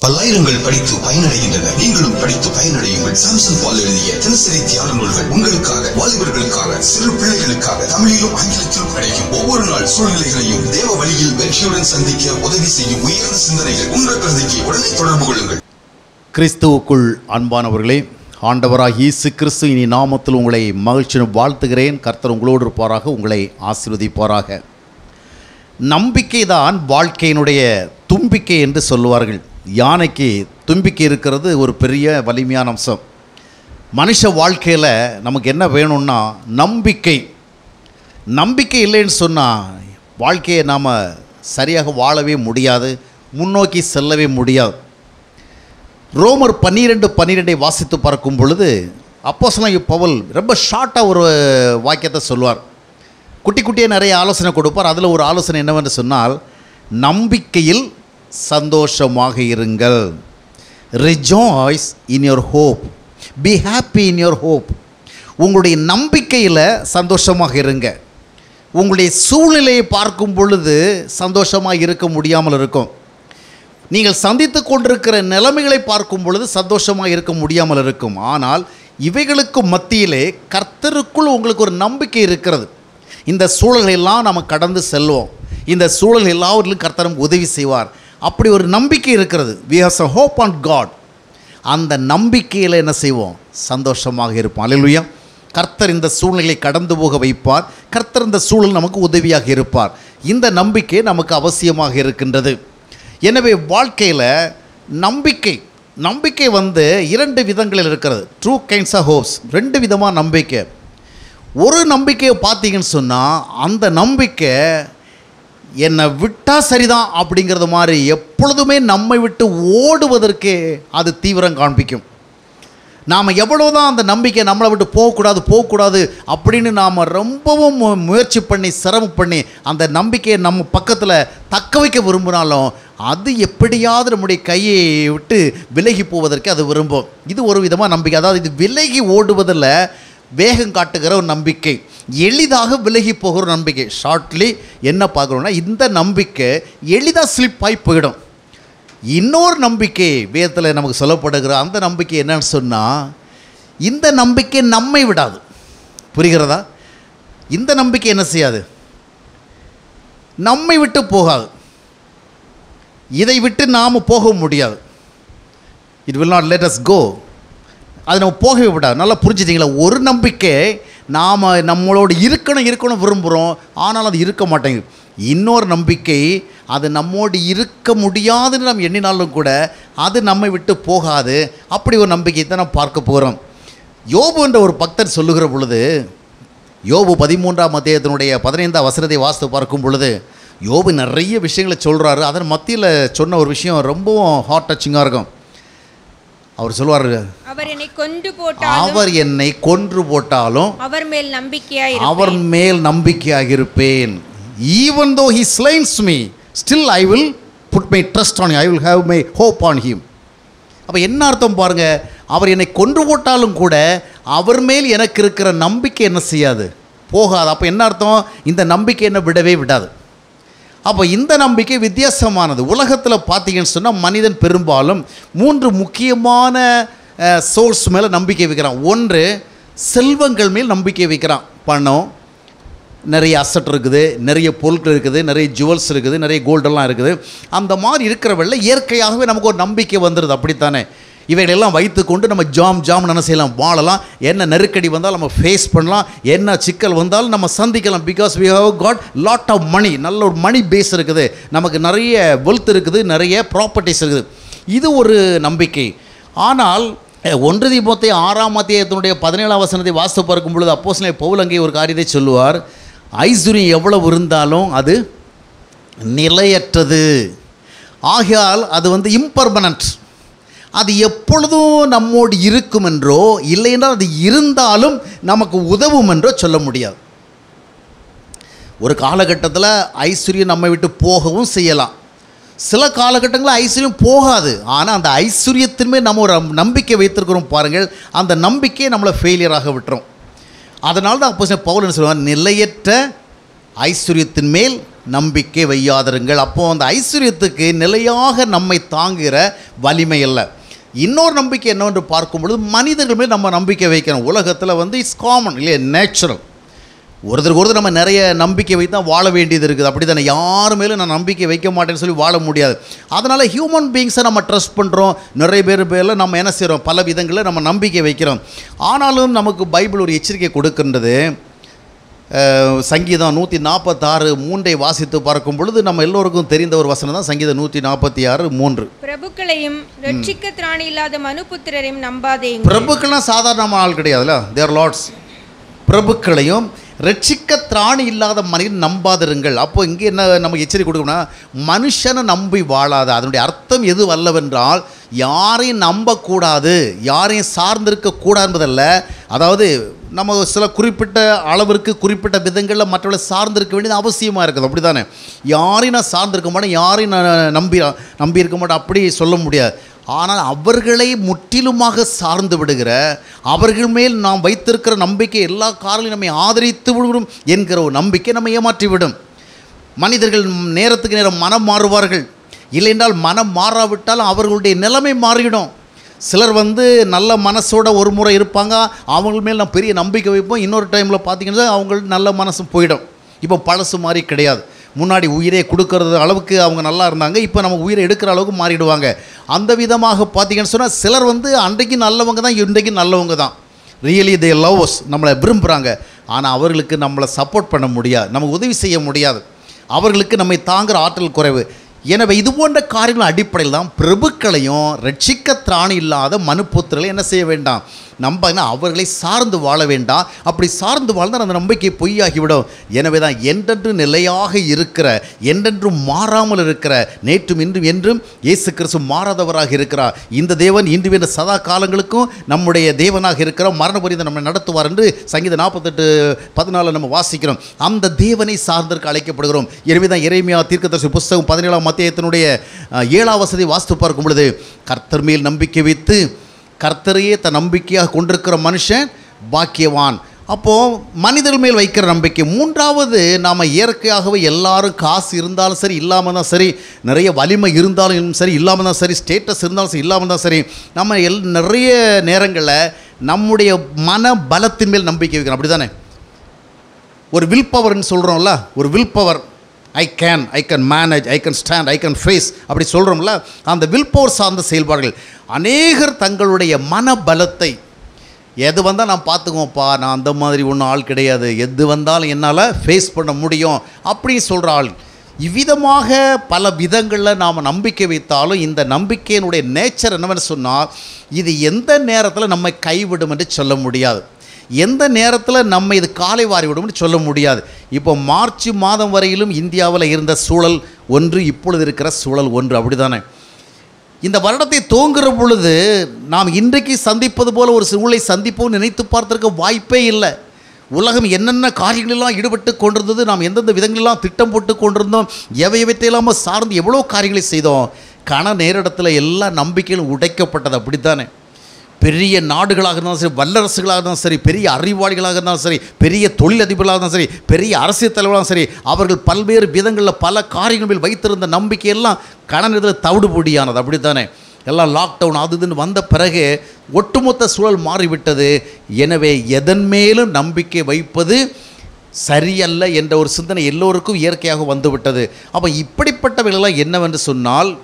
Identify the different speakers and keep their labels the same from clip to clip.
Speaker 1: பல்லாயிரங்கள் படித்து பயனடைகின்றன நீங்களும் படித்து பயனடையுங்கள் சாம்சன் பால் எழுதிய தினசரி தியான நூல்கள் உங்களுக்காக வாலிபர்களுக்காக சிறு பிள்ளைகளுக்காக தமிழிலும் ஆங்கிலத்திலும் கிடைக்கும் ஒவ்வொரு நாள் சூழ்நிலைகளையும் தேவ வழியில் வெற்றியுடன் சந்திக்க உதவி செய்யும் உயர்ந்த சிந்தனைகள் உங்கள் பிரதிக்கு உடனே தொடர்பு கொள்ளுங்கள்
Speaker 2: கிறிஸ்துவுக்குள் அன்பானவர்களே ஆண்டவராக இயேசு கிறிஸ்து இனி நாமத்தில் உங்களை மகிழ்ச்சியுடன் வாழ்த்துகிறேன் கர்த்தர் உங்களோடு இருப்பாராக உங்களை ஆசீர்வதிப்பாராக நம்பிக்கை தான் வாழ்க்கையினுடைய தும்பிக்கை என்று சொல்லுவார்கள் யானைக்கு தும்பிக்கை இருக்கிறது ஒரு பெரிய வலிமையான அம்சம் மனுஷ வாழ்க்கையில் நமக்கு என்ன வேணும்னா நம்பிக்கை நம்பிக்கை இல்லைன்னு சொன்னால் வாழ்க்கையை நாம் சரியாக வாழவே முடியாது முன்னோக்கி செல்லவே முடியாது ரோமர் பன்னிரெண்டு பன்னிரெண்டை வாசித்து பார்க்கும் பொழுது அப்போஸ்தலன் பவுல் ரொம்ப ஷார்ட்டாக ஒரு வாக்கியத்தை சொல்லுவார் குட்டி குட்டியாக நிறைய ஆலோசனை கொடுப்பார் அதில் ஒரு ஆலோசனை என்னவென்று சொன்னால் நம்பிக்கையில் சந்தோஷமாக இருங்கள் rejoice in your hope be happy in your hope உங்களுடைய நம்பிக்கையில் சந்தோஷமாக இருங்க உங்களுடைய சூழ்நிலையை பார்க்கும் பொழுது சந்தோஷமாக இருக்க முடியாமல் இருக்கும் நீங்கள் சந்தித்து கொண்டிருக்கிற நிலைமைகளை பார்க்கும் பொழுது சந்தோஷமாக இருக்க முடியாமல் இருக்கும் ஆனால் இவைகளுக்கு மத்தியிலே கர்த்தருக்குள் உங்களுக்கு ஒரு நம்பிக்கை இருக்கிறது இந்த சூழல்களெல்லாம் நம்ம கடந்து செல்வோம் இந்த சூழல் எல்லாவற்றிலும் கர்த்தர் நமக்கு உதவி செய்வார் அப்படி ஒரு நம்பிக்கை இருக்கிறது we has a hope on God அந்த நம்பிக்கையில் என்ன செய்வோம் சந்தோஷமாக இருப்போம் அல்லேலூயா கர்த்தர் இந்த சூழ்நிலை கடந்து போக வைப்பார் கர்த்தர் இந்த சூழல் நமக்கு உதவியாக இருப்பார் இந்த நம்பிக்கை நமக்கு அவசியமாக இருக்கின்றது எனவே வாழ்க்கையில் நம்பிக்கை நம்பிக்கை வந்து இரண்டு விதங்களில் இருக்கிறது ட்ரூ கைண்ட்ஸ் ஆஃப் ஹோப்ஸ் ரெண்டு விதமாக நம்பிக்கை ஒரு நம்பிக்கையை பார்த்தீங்கன்னு சொன்னால் அந்த நம்பிக்கை என்னை விட்டால் சரிதான் அப்படிங்கிறது மாதிரி எப்பொழுதுமே நம்மை விட்டு ஓடுவதற்கே அது தீவிரம் காண்பிக்கும் நாம் எவ்வளோதான் அந்த நம்பிக்கை நம்மளை விட்டு போகக்கூடாது போகக்கூடாது அப்படின்னு நாம் ரொம்பவும் மு- முயற்சி பண்ணி சிரமம் பண்ணி அந்த நம்பிக்கையை நம்ம பக்கத்தில் தக்க வைக்க விரும்பினாலும் அது எப்படியாவது நம்முடைய கையை விட்டு விலகி போவதற்கு அது விரும்பும் இது ஒரு விதமாக நம்பிக்கை அதாவது இது விலகி ஓடுவதில் வேகம் காட்டுகிற ஒரு நம்பிக்கை எளிதாக விலகி போகிற ஒரு நம்பிக்கை ஷார்ட்லி என்ன பார்க்குறோன்னா இந்த நம்பிக்கை எளிதாக ஸ்லிப் ஆகி போயிடும் இன்னொரு நம்பிக்கை வேதத்தில் நமக்கு சொல்லப்படுகிற அந்த நம்பிக்கை என்னன்னு சொன்னால் இந்த நம்பிக்கை நம்மை விடாது புரிகிறதா இந்த நம்பிக்கை என்ன செய்யாது நம்மை விட்டு போகாது இதை விட்டு நாம் போக முடியாது it will not let us go அது நம்ம போகவே விடாது நல்லா புரிஞ்சுட்டீங்களா ஒரு நம்பிக்கை நாம் நம்மளோட இருக்கணும் இருக்கணும் விரும்புகிறோம் ஆனால் அது இருக்க மாட்டேங்குது இன்னொரு நம்பிக்கை அது நம்மோடு இருக்க முடியாதுன்னு நம்ம எண்ணினாலும் கூட அது நம்மை விட்டு போகாது அப்படி ஒரு நம்பிக்கை தான் நம்ம பார்க்க போகிறோம் யோபு என்ற ஒரு பக்தர் சொல்லுகிற பொழுது யோபு பதிமூன்றாம் அத்தியாயத்தினுடைய பதினைந்தாம் வசனத்தை வாசித்து பார்க்கும் பொழுது யோபு நிறைய விஷயங்களை சொல்கிறாரு அதன் மத்தியில் சொன்ன ஒரு விஷயம் ரொம்பவும் ஹார்ட் டச்சிங்காக இருக்கும் அவர் சொல்லுவார்
Speaker 3: அவர் என்னை கொன்று போட்டாலும்
Speaker 2: அவர் என்னை கொன்று போட்டாலும்
Speaker 3: அவர் மேல் நம்பிக்கையாய்
Speaker 2: அவர் மேல் நம்பிக்கையாக இருப்பேன் even though he slays me still I will put my trust on I will have my hope on him அப்போ என்ன அர்த்தம் பாருங்க அவர் என்னை கொன்று போட்டாலும் கூட அவர் மேல் எனக்கு இருக்கிற நம்பிக்கை என்ன செய்யாது போகாது அப்போ என்ன அர்த்தம் இந்த நம்பிக்கை என்ன விடவே விடாது அப்போ இந்த நம்பிக்கை வித்தியாசமானது உலகத்தில் பார்த்தீங்கன்னு சொன்னால் மனிதன் பெரும்பாலும் மூன்று முக்கியமான சோர்ஸ் மேலே நம்பிக்கை வைக்கிறான் ஒன்று செல்வங்கள் மேல் நம்பிக்கை வைக்கிறான் பணம் நிறைய அசட் இருக்குது நிறைய பொருட்கள் இருக்குது நிறைய ஜுவல்ஸ் இருக்குது நிறைய கோல்டெல்லாம் இருக்குது அந்த மாதிரி இருக்கிறவள்ள இயற்கையாகவே நமக்கு ஒரு நம்பிக்கை வந்துடுது அப்படித்தானே இவைகளெல்லாம் வைத்துக்கொண்டு நம்ம ஜாம் ஜாம் என்ன செய்யலாம் வாழலாம் என்ன நெருக்கடி வந்தாலும் நம்ம ஃபேஸ் பண்ணலாம் என்ன சிக்கல் வந்தாலும் நம்ம சந்திக்கலாம் because we have got lot of money நல்ல ஒரு மணி பேஸ் இருக்குது நமக்கு நிறைய வெல்த் இருக்குது நிறைய ப்ராப்பர்ட்டிஸ் இருக்குது இது ஒரு நம்பிக்கை ஆனால் அஹ், ஒன்று தீபத்தை ஆறாம் அத்தியாயத்தினுடைய பதினேழாம் வசனத்தை வாசித்து பார்க்கும் பொழுது அப்போ சில பவுல் அங்கே ஒரு காரியத்தை சொல்லுவார் ஐஸ்வர்யம் எவ்வளவு இருந்தாலும் அது நிலையற்றது ஆகையால் அது வந்து இம்பர்மனன்ட் அது எப்பொழுதும் நம்மோடு இருக்கும் என்றோ இல்லையென்றால் அது இருந்தாலும் நமக்கு உதவும் என்றோ சொல்ல முடியாது ஒரு காலகட்டத்தில் ஐஸ்வர்யம் நம்மை விட்டு போகவும் செய்யலாம் சில காலகட்டங்களில் ஐஸ்வர்யம் போகாது ஆனால் அந்த ஐஸ்வர்யத்தின் மேல் நம்ம ஒரு நம்பிக்கை வைத்திருக்கிறோம் பாருங்கள் அந்த நம்பிக்கையை நம்மளை ஃபெயிலியராக விட்டுரும் அதனால தான் அப்போ பவுல் என்ன சொல்லுவார் நிலையற்ற ஐஸ்வர்யத்தின் மேல் நம்பிக்கை வையாதிருங்கள் அப்போ அந்த ஐஸ்வர்யத்துக்கு நிலையாக நம்மை தாங்குகிற வலிமை அல்ல இன்னொரு நம்பிக்கை என்னவென்று பார்க்கும் பொழுது மனிதர்கள் மேல் நம்ம நம்பிக்கை வைக்கிறோம் உலகத்தில் வந்து இட்ஸ் காமன் இல்லையா நேச்சுரல் ஒருத்தருக்கு ஒருத்தர் நம்ம நிறைய நம்பிக்கை வைத்து தான் வாழ வேண்டியது இருக்குது அப்படி தானே யார் மேலும் நான் நம்பிக்கை வைக்க மாட்டேன்னு சொல்லி வாழ முடியாது அதனால் ஹியூமன் பீயிங்ஸை நம்ம ட்ரஸ்ட் பண்ணுறோம் நிறைய பேர் பேரில் நம்ம என்ன செய்கிறோம் பல விதங்களில் நம்ம நம்பிக்கை வைக்கிறோம் ஆனாலும் நமக்கு பைபிள் ஒரு எச்சரிக்கை கொடுக்கின்றது அஹ், சங்கீதம் நூற்றி நாற்பத்தாறு மூன்றை வாசித்து பார்க்கும் பொழுது நம்ம எல்லோருக்கும் தெரிந்த ஒரு வசனம் தான் சங்கீதம் நூற்றி நாற்பத்தி ஆறு மூன்று
Speaker 3: பிரபுக்களையும் ரட்சிக்க திராணி இல்லாத மனுபுத்திரரையும் நம்பாதேங்க
Speaker 2: பிரபுக்கள்லாம் சாதாரணமான ஆள் கிடையாதுல்ல தேர் லார்ட்ஸ் பிரபுக்களையும் ரட்சிக்க திராணி இல்லாத மனிதன் நம்பாதிருங்கள் அப்போ இங்கே என்ன நமக்கு எச்சரிக்கை கொடுக்கணும்னா மனுஷனை நம்பி வாழாத அதனுடைய அர்த்தம் எது வல்லவென்றால் யாரையும் நம்பக்கூடாது யாரையும் சார்ந்திருக்க கூடாது என்பதல்ல அதாவது நம்ம சில குறிப்பிட்ட அளவிற்கு குறிப்பிட்ட விதங்களில் மற்றவர்களை சார்ந்திருக்க வேண்டியது அவசியமாக இருக்குது அப்படி தானே யாரையும் நான் சார்ந்திருக்க மாட்டேன் யாரையும் நான் நம்பி நம்பி இருக்க மாட்டேன் அப்படி சொல்ல முடியாது ஆனால் அவர்களை முற்றிலுமாக சார்ந்து விடுகிற அவர்கள் மேல் நாம் வைத்திருக்கிற நம்பிக்கை எல்லா காரணங்களும் நம்மை ஆதரித்து விடும் என்கிற ஒரு நம்பிக்கை நம்மை ஏமாற்றிவிடும் மனிதர்கள் நேரத்துக்கு நேரம் மனம் மாறுவார்கள் இல்லையென்றால் மனம் மாறாவிட்டால் அவர்களுடைய நிலைமை மாறிடும் சிலர் வந்து நல்ல மனசோட ஒரு முறை இருப்பாங்க அவங்க மேல் நான் பெரிய நம்பிக்கை வைப்போம் இன்னொரு டைமில் பார்த்தீங்கன்னா அவங்களுக்கு நல்ல மனசு போயிடும் இப்போ பழசு மாதிரி கிடையாது முன்னாடி உயிரே கொடுக்கறது அளவுக்கு அவங்க நல்லா இருந்தாங்க இப்போ நம்ம உயிரை எடுக்கிற அளவுக்கு மாறிடுவாங்க அந்த விதமாக பார்த்தீங்கன்னு சொன்னால் சிலர் வந்து அன்றைக்கு நல்லவங்க தான் இன்றைக்கு நல்லவங்க தான் ரியலி தே லவ்ஸ் நம்மளை விரும்புகிறாங்க ஆனால் அவர்களுக்கு நம்மளை சப்போர்ட் பண்ண முடியாது நமக்கு உதவி செய்ய முடியாது அவர்களுக்கு நம்மை தாங்குகிற ஆற்றல் குறைவு எனவே இது போன்ற காரியங்கள் அடிப்படையில் தான் பிரபுக்களையும் ரட்சிக்க திராணி இல்லாத மனுப்புத்திரலை என்ன செய்ய வேண்டாம் நம்ப அவர்களை சார்ந்து வாழ வேண்டாம் அப்படி சார்ந்து வாழ்ந்தால் அந்த நம்பிக்கை பொய்யாகிவிடும் எனவே தான் என்றென்று நிலையாக இருக்கிற என்றென்றும் மாறாமல் இருக்கிற நேற்றும் இன்றும் என்றும் இயேசு கிறிஸ்து மாறாதவராக இருக்கிறார் இந்த தேவன் இன்று என்ற சதா காலங்களுக்கும் நம்முடைய தேவனாக இருக்கிறார் மரண பரிந்து நம்மை நடத்துவார் என்று சங்கீத நாற்பத்தெட்டு பதினாலு நம்ம வாசிக்கிறோம் அந்த தேவனை சார்ந்திருக்க அழைக்கப்படுகிறோம் எனவே தான் இறைமையா தீர்க்கதரிசி புஸ்தகம் பதினேழாம் மத்தியத்தினுடைய அஹ், ஏழாம் வசதி வாஸ்து பார்க்கும் பொழுது கர்த்தர் மேல் நம்பிக்கை வைத்து கர்த்தரையே தன் நம்பிக்கையாக கொண்டிருக்கிற மனுஷன் பாக்கியவான் அப்போது மனிதர்கள் மேல் வைக்கிற நம்பிக்கை மூன்றாவது நாம் இயற்கையாகவே எல்லாரும் காசு இருந்தாலும் சரி இல்லாமல் தான் சரி நிறைய வலிமை இருந்தாலும் சரி இல்லாமல் தான் சரி ஸ்டேட்டஸ் இருந்தாலும் சரி இல்லாமல் தான் சரி நம்ம எல் நிறைய நேரங்களில் நம்முடைய மன பலத்தின் மேல் நம்பிக்கை வைக்கிறோம் அப்படி தானே ஒரு வில் பவர்னு சொல்கிறோம்ல ஒரு will power I can I can manage I can stand I can face அப்படி சொல்கிறோம்ல அந்த வில் பவர் சார்ந்த செயல்பாடுகள் அநேகர் தங்களுடைய மன பலத்தை எது வந்தால் நான் பார்த்துக்குவோம்ப்பா நான் அந்த மாதிரி ஒன்றும் ஆள் கிடையாது எது வந்தாலும் என்னால் ஃபேஸ் பண்ண முடியும் அப்படின்னு சொல்கிற ஆள் இவ்விதமாக பல விதங்களில் நாம் நம்பிக்கை வைத்தாலும் இந்த நம்பிக்கையினுடைய நேச்சர் என்னவென்னு சொன்னால் இது எந்த நேரத்தில் நம்மை கைவிடும் என்று சொல்ல முடியாது எந்த நேரத்தில் நம்ம இது காலை வாரி விடும்னு சொல்ல முடியாது இப்போ மார்ச் மாதம் வரையிலும் இந்தியாவில் இருந்த சூழல் ஒன்று இப்பொழுது இருக்கிற சூழல் ஒன்று அப்படிதானே இந்த வருடத்தை தோங்குற பொழுது நாம் இன்றைக்கு சந்திப்பது போல ஒரு சூழலை சந்திப்போம் நினைத்து பார்த்திருக்க வாய்ப்பே இல்லை உலகம் என்னென்ன காரியங்களெல்லாம் ஈடுபட்டு கொண்டிருந்தது நாம் எந்தெந்த விதங்களெல்லாம் திட்டம் போட்டு கொண்டிருந்தோம் எவை எவைத்தையெல்லாம சார்ந்து எவ்வளோ காரியங்களை செய்தோம் கன நேரிடத்தில் எல்லா நம்பிக்கைகளும் உடைக்கப்பட்டது அப்படித்தானே பெரிய நாடுகளாக இருந்தாலும் சரி வல்லரசுகளாக இருந்தாலும் சரி பெரிய அறிவாளிகளாக இருந்தாலும் சரி பெரிய தொழிலதிபர்களாக இருந்தாலும் சரி பெரிய அரசியல் தலைவர்களாக சரி அவர்கள் பல்வேறு விதங்களில் பல காரியங்களில் வைத்திருந்த நம்பிக்கையெல்லாம் கணனிதில் தவிடுபொடியானது அப்படித்தானே எல்லாம் லாக்டவுன் அது இதுன்னு வந்த பிறகு ஒட்டுமொத்த சூழல் மாறிவிட்டது எனவே எதன் மேலும் நம்பிக்கை வைப்பது சரியல்ல என்ற ஒரு சிந்தனை எல்லோருக்கும் இயற்கையாக வந்துவிட்டது அப்போ இப்படிப்பட்டவைகளெல்லாம் என்னவென்று சொன்னால்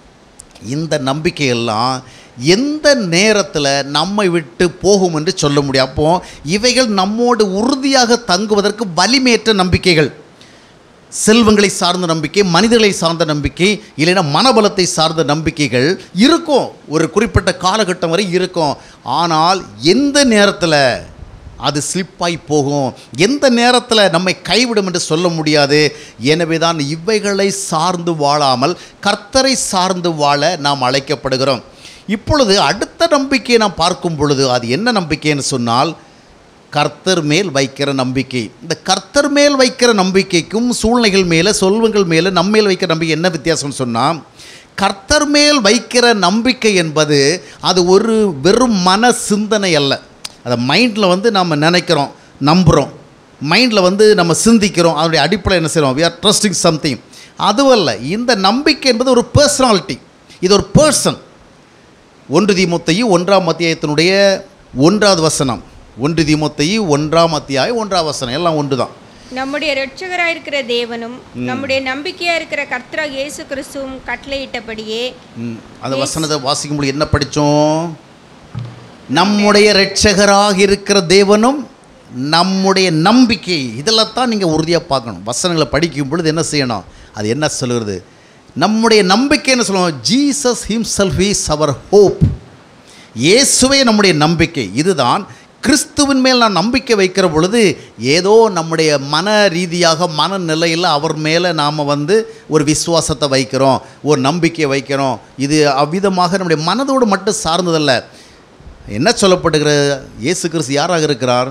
Speaker 2: இந்த நம்பிக்கையெல்லாம் எந்த நேரத்தில் நம்மை விட்டு போகும் என்று சொல்ல முடியும் அப்போ இவைகள் நம்மோடு உறுதியாக தங்குவதற்கு வலிமையற்ற நம்பிக்கைகள் செல்வங்களை சார்ந்த நம்பிக்கை மனிதர்களை சார்ந்த நம்பிக்கை இல்லைன்னா மனபலத்தை சார்ந்த நம்பிக்கைகள் இருக்கும் ஒரு குறிப்பிட்ட காலகட்டம் வரை இருக்கும் ஆனால் எந்த நேரத்தில் அது ஸ்லிப்பாகி போகும் எந்த நேரத்தில் நம்மை கைவிடும் என்று சொல்ல முடியாது எனவே தான் இவைகளை சார்ந்து வாழாமல் கர்த்தரை சார்ந்து வாழ நாம் அழைக்கப்படுகிறோம் இப்பொழுது அடுத்த நம்பிக்கையை நாம் பார்க்கும் பொழுது அது என்ன நம்பிக்கைன்னு சொன்னால் கர்த்தர் மேல் வைக்கிற நம்பிக்கை இந்த கர்த்தர் மேல் வைக்கிற நம்பிக்கைக்கும் சூழ்நிலைகள் மேலே சொல்வங்கள் மேலே நம்ம மேல் வைக்கிற நம்பிக்கை என்ன வித்தியாசம்னு சொன்னால் கர்த்தர் மேல் வைக்கிற நம்பிக்கை என்பது அது ஒரு வெறும் மன சிந்தனை அல்ல அதை மைண்டில் வந்து நாம் நினைக்கிறோம் நம்புகிறோம் மைண்டில் வந்து நம்ம சிந்திக்கிறோம் அதனுடைய அடிப்படையில் என்ன செய்கிறோம் வி ஆர் ட்ரஸ்டிங் சம்திங் அதுவல்ல இந்த நம்பிக்கை என்பது ஒரு பர்சனாலிட்டி இது ஒரு பர்சன் ஒன்று தீமொத்தையு ஒன்றாம் அத்தியாயத்தினுடைய ஒன்றாவது வசனம் ஒன்று தீமொத்தையு ஒன்றாம் அத்தியாயம் ஒன்றாம் வசனம் எல்லாம் ஒன்று தான்
Speaker 3: நம்முடைய இரட்சகராயிருக்கிற தேவனும் நம்முடைய நம்பிக்கையா இருக்கிற கர்த்தரா இயேசு கிறிஸ்துவும் கட்டளையிட்டபடியே
Speaker 2: ம், அந்த வசனத்தை வாசிக்கும்போது என்ன படித்தோம் நம்முடைய இரட்சகராக இருக்கிற தேவனும் நம்முடைய நம்பிக்கை இதெல்லாம் தான் நீங்கள் உறுதியாக பார்க்கணும் வசனங்களை படிக்கும் பொழுது என்ன செய்யணும் அது என்ன சொல்கிறது நம்முடைய நம்பிக்கை என்ன சொல்லுவோம் Jesus himself is our hope இயேசுவே நம்முடைய நம்பிக்கை இதுதான் கிறிஸ்துவின் மேல் நான் நம்பிக்கை வைக்கிற பொழுது ஏதோ நம்முடைய மன ரீதியாக மனநிலையில் அவர் மேலே நாம் வந்து ஒரு விசுவாசத்தை வைக்கிறோம் ஒரு நம்பிக்கையை வைக்கிறோம் இது அவ்விதமாக நம்முடைய மனதோடு மட்டும் சார்ந்ததல்ல என்ன சொல்லப்படுகிற இயேசு கிறிஸ்து யாராக இருக்கிறார்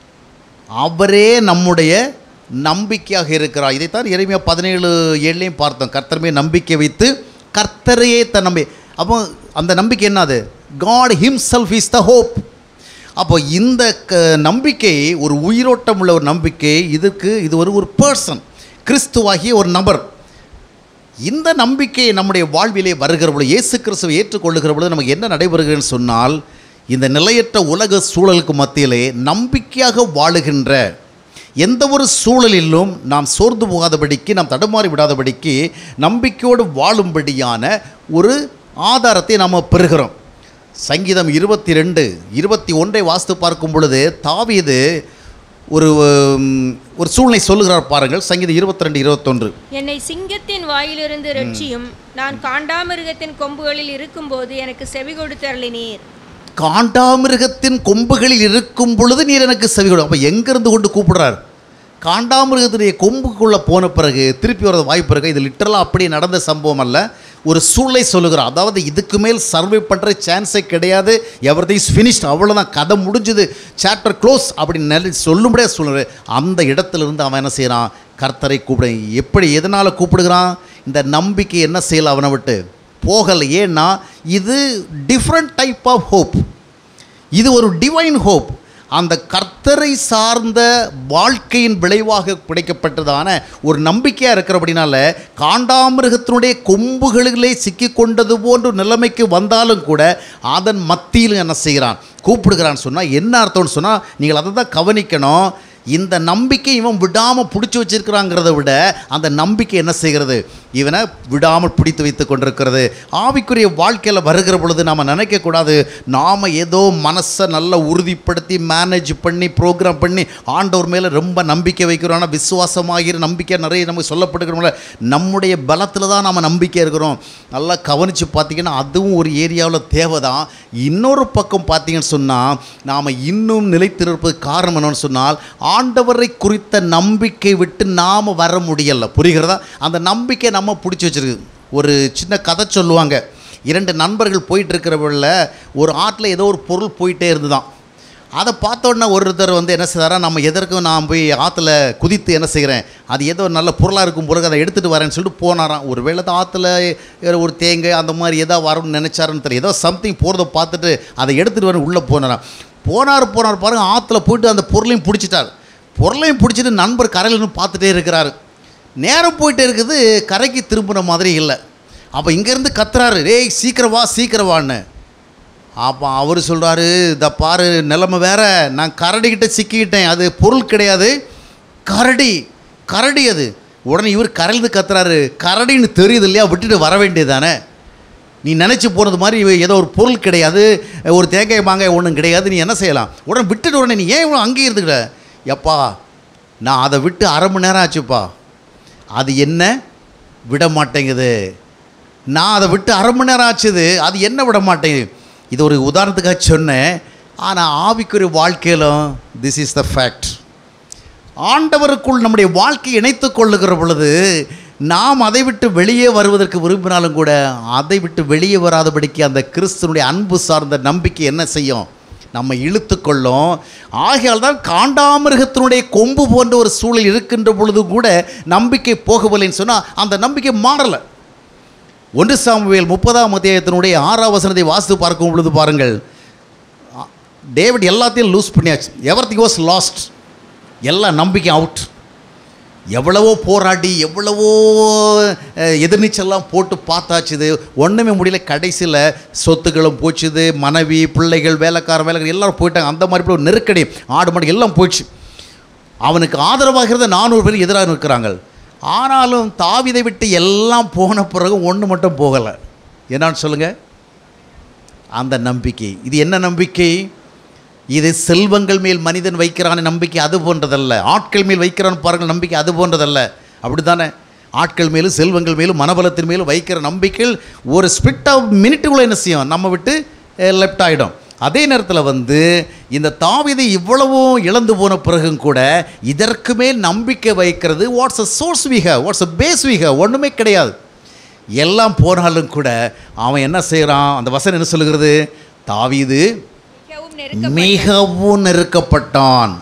Speaker 2: அவரே நம்முடைய நம்பிக்கையாக இருக்கிறார் இதைத்தான் இறைமையா பதினேழு ஏழுலையும் பார்த்தோம் கர்த்தர் மேல் நம்பிக்கை வைத்து கர்த்தரையே தன் நம்பி அப்போ அந்த நம்பிக்கை என்னது God himself is the hope அப்போ இந்த க நம்பிக்கை ஒரு உயிரோட்டம் உள்ள ஒரு நம்பிக்கை இதுக்கு இது ஒரு ஒரு பர்சன் கிறிஸ்துவாகிய ஒரு நபர் இந்த நம்பிக்கை நம்முடைய வாழ்விலே வருகிற பொழுது இயேசு கிறிஸ்துவை ஏற்றுக்கொள்ளுகிற பொழுது நமக்கு என்ன நடைபெறுகிறதுன்னு சொன்னால் இந்த நிலையற்ற உலக சூழலுக்கு மத்தியிலே நம்பிக்கையாக வாழுகின்ற எந்த ஒரு சூழலிலும் நாம் சோர்ந்து போகாதபடிக்கு நாம் தடுமாறி விடாதபடிக்கு நம்பிக்கையோடு வாழும்படியான ஒரு ஆதாரத்தை நாம் பெறுகிறோம் சங்கீதம் இருபத்தி ரெண்டு இருபத்தி ஒன்றை வாஸ்து பார்க்கும் பொழுது தாவீது ஒரு உம், ஒரு சூழ்நிலை சொல்லுகிறார் பாருங்கள் சங்கீதம் இருபத்தி ரெண்டு இருபத்தொன்று
Speaker 3: என்னை சிங்கத்தின் வாயிலிருந்து ரட்சியும் நான் காண்டாமிருகத்தின் கொம்புகளில் இருக்கும்போது எனக்கு செவி கொடுத்தருளினீர்
Speaker 2: காண்டாமிருகத்தின் கொம்புகளில் இருக்கும் பொழுது நீர் எனக்கு செவி கொடு அப்போ எங்கேருந்து கொண்டு கூப்பிடுறார் காண்டாமிருகத்துடைய கொம்புக்குள்ளே போன பிறகு திருப்பி வரது வாய்ப்பு இருக்கு இது லிட்டரலாக அப்படி நடந்த சம்பவம் அல்ல ஒரு சூழ்நிலை சொல்லுகிறார் அதாவது இதுக்கு மேல் சர்வை பண்ணுற சான்ஸே கிடையாது எவ்ரி இஸ் ஃபினிஷ்ட் அவ்வளோதான் கதை முடிஞ்சுது சாப்டர் க்ளோஸ் அப்படின்னு நிலை சொல்லும்படியே சொல்லுற அந்த இடத்துல இருந்து அவன் என்ன செய்கிறான் கர்த்தரை கூப்பிட எப்படி எதனால் கூப்பிடுகிறான் இந்த நம்பிக்கை என்ன செய்யல அவனை விட்டு போகலை ஏன்னா இது டிஃப்ரெண்ட் டைப் ஆஃப் ஹோப் இது ஒரு டிவைன் ஹோப் அந்த கர்த்தரை சார்ந்த வாழ்க்கையின் விளைவாக கிடைக்கப்பட்டதான ஒரு நம்பிக்கையாக இருக்கிறபடினால காண்டாமிருகத்தினுடைய கொம்புகளிலே சிக்கி கொண்டது போன்ற நிலைமைக்கு வந்தாலும் கூட அதன் மத்தியில் என்ன செய்கிறான் கூப்பிடுகிறான்னு சொன்னால் என்ன அர்த்தம்னு சொன்னால் நீங்கள் அதை தான் கவனிக்கணும் இந்த நம்பிக்கை இவன் விடாமல் பிடிச்சி வச்சிருக்கிறாங்கிறத விட அந்த நம்பிக்கை என்ன செய்கிறது இவனை விடாமல் பிடித்து வைத்து கொண்டிருக்கிறது ஆவிக்குரிய வாழ்க்கையில் வருகிற பொழுது நாம் நினைக்கக்கூடாது நாம் ஏதோ மனசை நல்லா உறுதிப்படுத்தி மேனேஜ் பண்ணி ப்ரோக்ராம் பண்ணி ஆண்டவர் மேலே ரொம்ப நம்பிக்கை வைக்கிறோம் ஆனால் விசுவாசமாகிற நம்பிக்கை நிறைய நமக்கு சொல்லப்படுகிறோம்ல நம்முடைய பலத்தில் தான் நம்ம நம்பிக்கை இருக்கிறோம் நல்லா கவனித்து பார்த்தீங்கன்னா அதுவும் ஒரு ஏரியாவில் தேவை தான் இன்னொரு பக்கம் பார்த்தீங்கன்னு சொன்னால் நாம் இன்னும் நிலைத்திருப்பது காரணம் என்னன்னு சொன்னால் ஆண்டவரை குறித்த நம்பிக்கை விட்டு நாம் வர முடியலை புரிகிறதா அந்த நம்பிக்கை நம்ம பிடிச்சி வச்சிருக்கு ஒரு சின்ன கதை சொல்லுவாங்க இரண்டு நண்பர்கள் போயிட்டு இருக்கிறவங்கள ஒரு ஆற்றில் ஏதோ ஒரு பொருள் போயிட்டே இருந்துதான் அதை பார்த்த உடனே ஒருத்தர் வந்து என்ன செய்தாரா நம்ம எதற்கும் நான் போய் ஆற்றுல குதித்து என்ன செய்கிறேன் அது ஏதோ நல்ல பொருளாக இருக்கும் பிறகு அதை எடுத்துகிட்டு வரேன்னு சொல்லிட்டு போனாராம் ஒரு வேளை தான் ஆற்றுல ஒரு தேங்காய் அந்த மாதிரி ஏதோ வரும்னு நினச்சாருன்னு தெரியல ஏதோ சம்திங் போகிறத பார்த்துட்டு அதை எடுத்துகிட்டு வர உள்ளே போனாராம் போனார் போனார் பாருங்க ஆற்றுல போயிட்டு அந்த பொருளையும் பிடிச்சிட்டார் பொருளையும் பிடிச்சிட்டு நண்பர் கரையில் நின்னு பார்த்துட்டே இருக்கிறாரு நேரம் போயிட்டே இருக்குது கரைக்கு திரும்பின மாதிரி இல்லை அப்போ இங்கேருந்து கத்துறாரு டேய் சீக்கிரம் வா சீக்கிரம் வான்னு அப்போ அவர் சொல்கிறாரு இதை பாரு நிலைமை வேற நான் கரடிக்கிட்ட சிக்கிக்கிட்டேன் அது பொருள் கிடையாது கரடி கரடி அது உடனே இவர் கரைந்து கத்துறாரு கரடின்னு தெரியுது இல்லையா விட்டுட்டு வர வேண்டியதானே நீ நினச்சி போனது மாதிரி இவ ஏதோ ஒரு பொருள் கிடையாது ஒரு தேங்காய் மாங்காய் ஒன்றும் கிடையாது நீ என்ன செய்யலாம் உடனே விட்டுட்டு உடனே நீ ஏன் இவ்வளோ அங்கேயே இருந்துக்கிற எப்பா நான் அதை விட்டு அரை மணி நேரம் ஆச்சுப்பா அது என்ன விட மாட்டேங்குது நான் அதை விட்டு அரை மணி நேரம் ஆச்சுது அது என்ன விட மாட்டேங்குது இது ஒரு உதாரணத்துக்காக சொன்னேன் ஆனால் ஆவிக்குரிய வாழ்க்கையிலும் திஸ் இஸ் த ஃபேக்ட் ஆண்டவருக்குள் நம்முடைய வாழ்க்கையை இணைத்து கொள்ளுகிற பொழுது நாம் அதை விட்டு வெளியே வருவதற்கு விரும்பினாலும் கூட அதை விட்டு வெளியே வராதபடிக்கு அந்த கிறிஸ்துவனுடைய அன்பு சார்ந்த நம்பிக்கை என்ன செய்யும் நம்ம இழுத்து கொள்ளும் ஆகையால் தான் காண்டாமிருகத்தினுடைய கொம்பு போன்ற ஒரு சூழல் இருக்கின்ற பொழுது கூட நம்பிக்கை போகவில்லைன்னு சொன்னால் அந்த நம்பிக்கை மாறலை ஒன்று சாமுவேல் முப்பதாம் அத்தியாயத்தினுடைய ஆறாம் வசனத்தை வாசித்து பார்க்கும் பொழுது பாருங்கள் டேவிட் எல்லாத்தையும் லூஸ் பண்ணியாச்சு எவர் திங் வாஸ் லாஸ்ட் எல்லாம் நம்பிக்கை அவுட் எவ்வளவோ போராடி எவ்வளவோ அஹ், எதிர்நீச்சல்லாம் போட்டு பார்த்தாச்சு இது ஒன்றுமே முடியல கடைசியில் சொத்துக்களும் போச்சுது மனைவி பிள்ளைகள் வேலைக்கார வேலைக்கார எல்லாரும் போயிட்டாங்க அந்த மாதிரி ஒரு நெருக்கடி ஆடு மாடு எல்லாம் போயிடுச்சு அவனுக்கு ஆதரவாக இருந்த நானூறு பேர் எதிராக இருக்கிறாங்க ஆனாலும் தாவிதை விட்டு எல்லாம் போன பிறகு ஒன்று மட்டும் போகலை என்னன்னு சொல்லுங்கள் அந்த நம்பிக்கை இது என்ன நம்பிக்கை இது செல்வங்கள் மேல் மனிதன் வைக்கிறான நம்பிக்கை அது போன்றதல்ல ஆட்கள் மேல் வைக்கிறான் பாருங்கள் நம்பிக்கை அது போன்றதல்ல அப்படி தானே ஆட்கள் மேலும் செல்வங்கள் மேலும் மனபலத்தின் மேலும் வைக்கிற நம்பிக்கைகள் ஒரு ஸ்பிட் ஆஃப் மினிட்டுக்குள்ளே என்ன செய்யும் நம்ம விட்டு லெஃப்ட் ஆகிடும் அதே நேரத்தில் வந்து இந்த தாவிதை இவ்வளவும் இழந்து போன பிறகும் கூட இதற்கு மேல் நம்பிக்கை வைக்கிறது what's a source weak what's a base weak ஒன்றுமே கிடையாது எல்லாம் போனாலும் கூட அவன் என்ன செய்கிறான் அந்த வசனம் என்ன சொல்லுகிறது தாவீது
Speaker 3: மிகவும் நெருக்க
Speaker 2: மிகவும் நெருக்கப்பட்டான்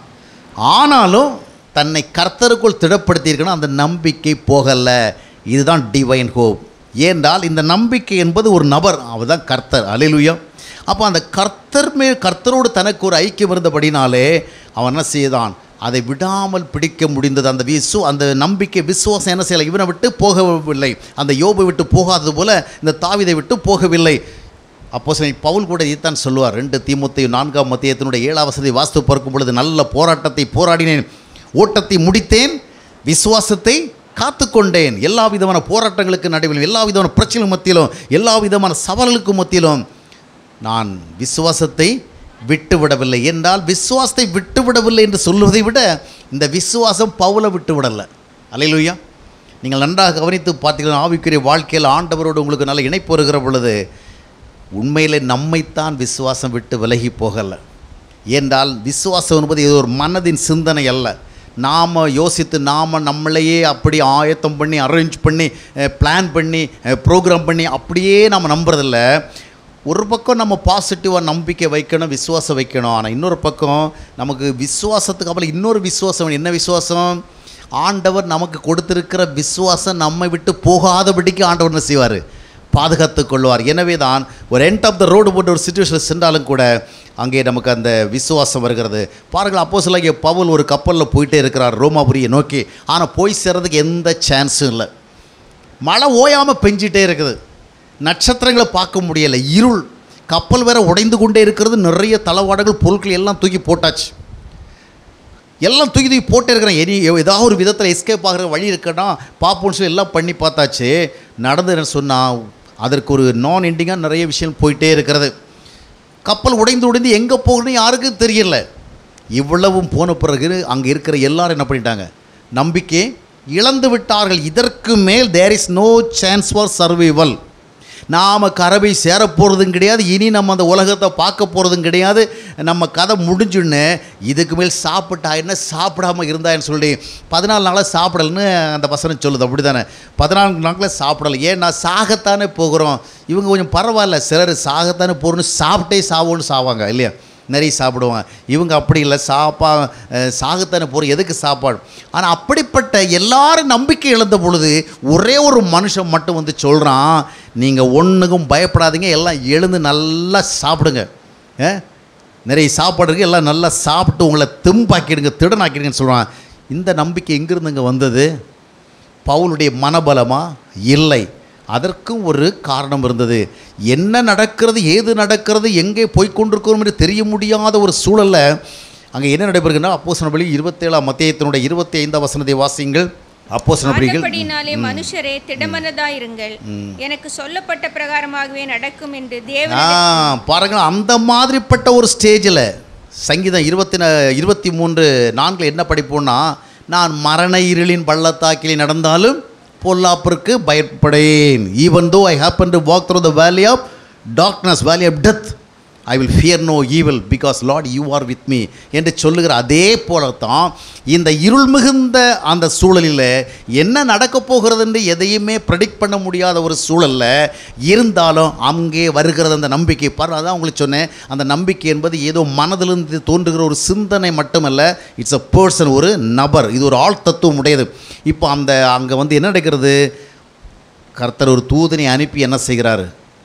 Speaker 2: ஆனாலும் தன்னை கர்த்தருக்குள் திடப்படுத்தியிருக்கணும் அந்த நம்பிக்கை போகலை இதுதான் டிவைன் ஹோப் ஏனென்றால் இந்த நம்பிக்கை என்பது ஒரு நபர் அவர் தான் கர்த்தர் அலையிலுயம் அப்போ அந்த கர்த்தர் மேல் கர்த்தரோடு தனக்கு ஒரு ஐக்கியம் இருந்தபடினாலே அவன் என்ன செய்தான் அதை விடாமல் பிடிக்க முடிந்தது அந்த விசு அந்த நம்பிக்கை விசுவாசம் என்ன செய்யலை இவனை விட்டு போகவில்லை அந்த யோபை விட்டு போகாதது போல இந்த தாவிதை விட்டு போகவில்லை அப்போ பவுல் கூட இதைத்தான் சொல்லுவார் ரெண்டு தீமுத்தை நான்காம் மத்தியத்தினுடைய ஏழாம் வசதி வாஸ்து பார்க்கும் பொழுது நல்ல போராட்டத்தை போராடினேன் ஓட்டத்தை முடித்தேன் விசுவாசத்தை காத்துக்கொண்டேன் எல்லா விதமான போராட்டங்களுக்கு நடுவிலும் எல்லா விதமான பிரச்சனைகள் மத்தியிலும் எல்லா விதமான சவால்களுக்கு மத்தியிலும் நான் விசுவாசத்தை விட்டுவிடவில்லை என்றால் விசுவாசத்தை விட்டுவிடவில்லை என்று சொல்வதை விட இந்த விசுவாசம் பவுலை விட்டுவிடலை அலையிலுயா நீங்கள் நன்றாக கவனித்து பார்த்தீங்கன்னா ஆவிக்குரிய வாழ்க்கையில் ஆண்டவரோடு உங்களுக்கு நல்ல இணைப்பு வருகிற பொழுது உண்மையிலே நம்மைத்தான் விசுவாசம் விட்டு விலகி போகலை ஏன்றால் விசுவாசம் என்பது இது ஒரு மனதின் சிந்தனை அல்ல நாம் யோசித்து நாம் நம்மளையே அப்படி ஆயத்தம் பண்ணி அரேஞ்ச் பண்ணி பிளான் பண்ணி ப்ரோக்ராம் பண்ணி அப்படியே நாம் நம்புறதில்ல ஒரு பக்கம் நம்ம பாசிட்டிவாக நம்பிக்கை வைக்கணும் விசுவாசம் வைக்கணும் ஆனால் இன்னொரு பக்கம் நமக்கு விசுவாசத்துக்கு அப்புறம் இன்னொரு விசுவாசம் வேணும். என்ன விசுவாசம் ஆண்டவர் நமக்கு கொடுத்திருக்கிற விசுவாசம் நம்மை விட்டு போகாதபடிக்கு ஆண்டவர் என்ன செய்வார் பாதுகாத்து கொள்வார் எனவே தான் ஒரு எண்ட் ஆஃப் த ரோடு போன்ற ஒரு சுச்சுவேஷனில் சென்றாலும் கூட அங்கே நமக்கு அந்த விசுவாசம் வருகிறது பாருங்கள் அப்போ சில பவுல் ஒரு கப்பலில் போயிட்டே இருக்கிறார் ரோமாபுரியை நோக்கி ஆனால் போய் சேர்றதுக்கு எந்த சான்ஸும் இல்லை மழை ஓயாமல் பெஞ்சிட்டே இருக்குது நட்சத்திரங்களை பார்க்க முடியலை இருள் கப்பல் வேற உடைந்து கொண்டே இருக்கிறது நிறைய தளவாடங்கள் பொருட்கள் எல்லாம் தூக்கி போட்டாச்சு எல்லாம் தூக்கி தூக்கி போட்டே இருக்கிறேன் இனி ஏதாவது ஒரு விதத்தில் எஸ்கேப் ஆகிற வழி இருக்கனா பார்ப்போம்னு சொல்லி எல்லாம் பண்ணி பார்த்தாச்சு நடந்து சொன்னால் அதற்கு ஒரு நான் எண்டிங்காக நிறைய விஷயம் போயிட்டே இருக்கிறது கப்பல் உடைந்து உடைந்து எங்கே போகணும்னு யாருக்கும் தெரியல இவ்வளவும் போன பிறகு அங்கே இருக்கிற எல்லாரும் என்ன பண்ணிட்டாங்க நம்பிக்கை இழந்து விட்டார்கள் இதற்கு மேல் there is no chance for survival நாம் கரவை சேர போகிறதும் கிடையாது இனி நம்ம அந்த உலகத்தை பார்க்க போகிறதும் கிடையாது நம்ம கதை முடிஞ்சுன்னு இதுக்கு மேல் சாப்பிட்டா என்ன சாப்பிடாம இருந்தான்னு சொல்லி பதினாலு நாளாக சாப்பிடலன்னு அந்த வசனம் சொல்லுது அப்படி தானே பதினாலு நாட்களில் சாப்பிடல ஏன் நான் சாகத்தானே போகிறோம் இவங்க கொஞ்சம் பரவாயில்ல சிலர் சாகத்தானே போகிறோன்னு சாப்பிட்டே சாவோன்னு சாவாங்க இல்லையா நிறைய சாப்பிடுவாங்க இவங்க அப்படி இல்லை சாப்பா அஹ், சாகத்தானே போகிற எதுக்கு சாப்பாடு ஆனால் அப்படிப்பட்ட எல்லாரும் நம்பிக்கை இழந்த பொழுது ஒரே ஒரு மனுஷன் மட்டும் வந்து சொல்கிறான் நீங்கள் ஒன்றுக்கும் பயப்படாதீங்க எல்லாம் எழுந்து நல்லா சாப்பிடுங்க ஆ? நிறைய சாப்பாடு இருக்கு எல்லாம் நல்லா சாப்பிட்டு உங்களை தெம்பாக்கிடுங்க திடனாக்கிடுங்கன்னு சொல்கிறான் இந்த நம்பிக்கை எங்கிருந்துங்க வந்தது பவுலுடைய மனபலமா இல்லை அதற்கும் ஒரு காரணம் இருந்தது என்ன நடக்கிறது ஏது நடக்கிறது எங்கே போய்க் கொண்டிருக்கிறோம் என்று தெரிய முடியாத ஒரு சூழல்ல அங்கே என்ன நடைபெறுகிறா அப்போ சொன்னபடி இருபத்தேழாம் மத்தியத்தினுடைய இருபத்தி ஐந்தாம் வசனத்தை வாசியுங்கள் அப்போ சொன்னபடிகள்
Speaker 3: ஆனபடினாலே மனுஷரே திடமனதாயிருங்கள் எனக்கு சொல்லப்பட்ட பிரகாரமாகவே நடக்கும் என்று தேவன்
Speaker 2: ஆ பாருங்கள் அந்த மாதிரிப்பட்ட ஒரு ஸ்டேஜில் சங்கீதம் இருபத்தி ந இருபத்தி மூன்று நான்கில் என்ன படிப்போம்னா நான் மரண இருளின் பள்ளத்தாக்கிலே நடந்தாலும் பொல்லாப்பிற்கு பயப்படேன் even though I happen to walk through the valley of darkness valley of death I will fear no evil because Lord you are with me என்று சொல்லுகிற அதே போல தான் இந்த இருள் மிகுந்த அந்த சூழலில் என்ன நடக்கப் போகிறது என்று எதையுமே ப்ரெடிக்ட் பண்ண முடியாத ஒரு சூழலில் இருந்தாலும் அங்கே வருகிறது அந்த நம்பிக்கை பாரு அதான் உங்களுக்கு சொன்னேன் அந்த நம்பிக்கை என்பது ஏதோ மனதிலிருந்து தோன்றுகிற ஒரு சிந்தனை மட்டுமல்ல இட்ஸ் அ பர்சன் ஒரு நபர் இது ஒரு ஆள் தத்துவம் உடையது இப்போ அந்த அங்கே வந்து என்ன நடக்கிறது கர்த்தர் ஒரு தூதனை அனுப்பி என்ன செய்கிறாரு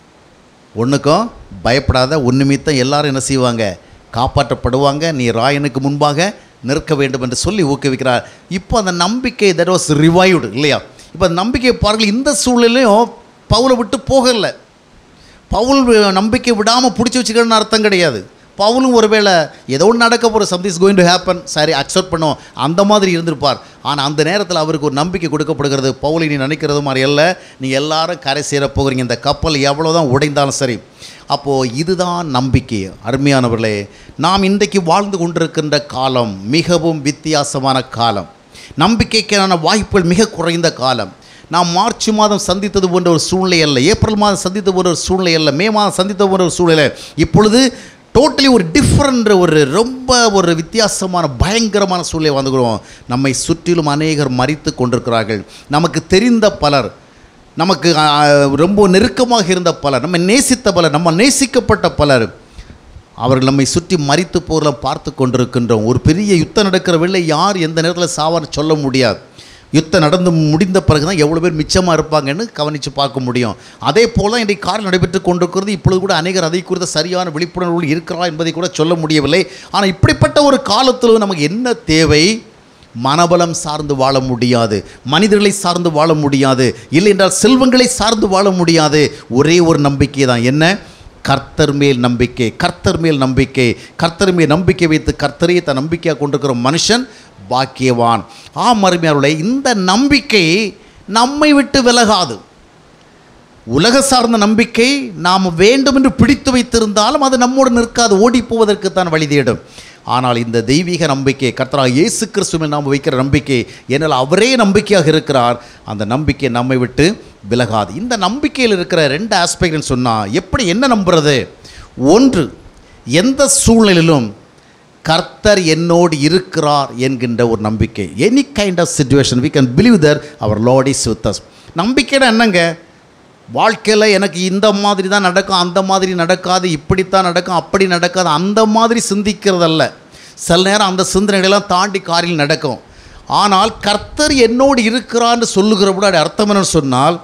Speaker 2: ஒன்றுக்கும் பயப்படாத ஒன்று மித்தம் எல்லாரும் என்ன செய்வாங்க காப்பாற்றப்படுவாங்க நீ ராயனுக்கு முன்பாக நிற்க வேண்டும் என்று சொல்லி ஊக்குவிக்கிறார் இப்போ அந்த நம்பிக்கை தட் வாஸ் ரிவைவ்டு இல்லையா இப்போ அந்த நம்பிக்கையை பாருங்கள் இந்த சூழ்நிலையும் பவுலை விட்டு போகலை பவுல் வி- நம்பிக்கை விடாமல் பிடிச்சி வச்சுக்கணும்னு அர்த்தம் கிடையாது பவுலும் ஒருவேளை ஏதோ ஒன்று நடக்க போகிற something is going to happen சரி அக்செப்ட் பண்ணுவோம் அந்த மாதிரி இருந்திருப்பார் ஆனால் அந்த நேரத்தில் அவருக்கு ஒரு நம்பிக்கை கொடுக்கப்படுகிறது பவுலை நீ நினைக்கிறது மாதிரி அல்ல நீ எல்லாரும் கரை சேர போகிறீங்க இந்த கப்பல் எவ்வளோ தான் உடைந்தாலும் சரி அப்போது இதுதான் நம்பிக்கை அருமையானவர்களே நாம் இன்றைக்கு வாழ்ந்து கொண்டிருக்கின்ற காலம் மிகவும் வித்தியாசமான காலம் நம்பிக்கைக்கான வாய்ப்புகள் மிக குறைந்த காலம் நாம் மார்ச் மாதம் சந்தித்தது போன்ற ஒரு சூழ்நிலை அல்ல ஏப்ரல் மாதம் சந்தித்தது போன்ற ஒரு சூழ்நிலை அல்ல மே மாதம் சந்தித்தது போன்ற ஒரு சூழ்நிலை இப்பொழுது டோட்டலி ஒரு டிஃப்ரெண்ட் ஒரு ரொம்ப ஒரு வித்தியாசமான பயங்கரமான சூழ்நிலை வந்துக்கிறோம் நம்மை சுற்றிலும் அநேகர் மறித்து கொண்டிருக்கிறார்கள் நமக்கு தெரிந்த பலர் நமக்கு ஆ, ரொம்ப நெருக்கமாக இருந்த பலர் நம்ம நேசித்த பலர் நம்ம நேசிக்கப்பட்ட பலர் அவர்கள் நம்மை சுற்றி மறித்து போகிறத பார்த்து கொண்டிருக்கின்றோம் ஒரு பெரிய யுத்தம் நடக்கிற வேளை யார் எந்த நேரத்தில் சாவார்னு சொல்ல முடியாது யுத்தம் நடந்து முடிந்த பிறகு தான் எவ்வளோ பேர் மிச்சமாக இருப்பாங்கன்னு கவனித்து பார்க்க முடியும் அதே போல் தான் இன்றைக்கு காரில் நடைபெற்று கொண்டிருக்கிறது இப்பொழுது கூட அநேகர் அதை குறித்த சரியான விழிப்புணர்வு இருக்கிறா என்பதை கூட சொல்ல முடியவில்லை ஆனால் இப்படிப்பட்ட ஒரு காலத்தில் நமக்கு என்ன தேவை மனபலம் சார்ந்து வாழ முடியாது மனிதர்களை சார்ந்து வாழ முடியாது இல்லை என்றால் செல்வங்களை சார்ந்து வாழ முடியாது ஒரே ஒரு நம்பிக்கை தான் என்ன கர்த்தர் மேல் நம்பிக்கை கர்த்தர் மேல் நம்பிக்கை கர்த்தர் மேல் நம்பிக்கை வைத்து கர்த்தரையே தன் நம்பிக்கையாக கொண்டிருக்கிற மனுஷன் பாக்கியவான் ஆம் அருமையாருடைய இந்த நம்பிக்கை நம்மை விட்டு விலகாது உலக சார்ந்த நம்பிக்கை நாம் வேண்டும் என்று பிடித்து வைத்திருந்தாலும் அது நம்மோடு நிற்காது ஓடி போவதற்கு தான் வழி தேடும் ஆனால் இந்த தெய்வீக நம்பிக்கை கர்த்தராக இயேசு கிறிஸ்துவில் நாம் வைக்கிற நம்பிக்கை என்னால் அவரே நம்பிக்கையாக இருக்கிறார் அந்த நம்பிக்கை நம்மை விட்டு விலகாது இந்த நம்பிக்கையில் இருக்கிற ரெண்டு ஆஸ்பெக்ட்னு சொன்னால் எப்படி என்ன நம்புறது ஒன்று எந்த சூழ்நிலையிலும் கர்த்தர் என்னோடு இருக்கிறார் என்கின்ற ஒரு நம்பிக்கை any kind of situation we can believe that our lord is with us நம்பிக்கைனா என்னங்க வாழ்க்கையில் எனக்கு இந்த மாதிரி தான் நடக்கும் அந்த மாதிரி நடக்காது இப்படித்தான் நடக்கும் அப்படி நடக்காது அந்த மாதிரி சிந்திக்கிறதல்ல சில நேரம் அந்த சிந்தனைகளெல்லாம் தாண்டி காரில் நடக்கும் ஆனால் கர்த்தர் என்னோடு இருக்கிறான்னு சொல்லுகிற கூட அது அர்த்தம் என்னன்னு சொன்னால்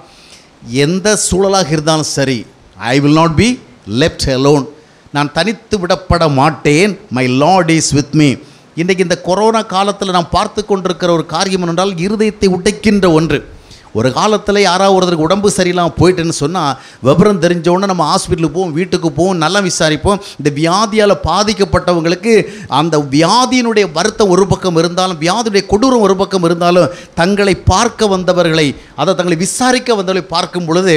Speaker 2: எந்த சூழலாக இருந்தாலும் சரி I will not be left alone நான் தனித்து விடப்பட மாட்டேன் my Lord is with me இன்றைக்கு இந்த கொரோனா காலத்தில் நாம் பார்த்து கொண்டிருக்கிற ஒரு காரியம் என்றால் இருதயத்தை உடைக்கின்ற ஒன்று ஒரு காலத்தில் யாராவது ஒருத்தருக்கு உடம்பு சரியில்லாமல் போயிட்டுன்னு சொன்னால் விவரம் தெரிஞ்ச உடனே நம்ம ஹாஸ்பிட்டலுக்கு போவோம் வீட்டுக்கு போவோம் நல்லா விசாரிப்போம் இந்த வியாதியால் பாதிக்கப்பட்டவங்களுக்கு அந்த வியாதியினுடைய வருத்தம் ஒரு பக்கம் இருந்தாலும் வியாதியுடைய கொடூரம் ஒரு பக்கம் இருந்தாலும் தங்களை பார்க்க வந்தவர்களை அதை தங்களை விசாரிக்க வந்தவர்களை பார்க்கும் பொழுது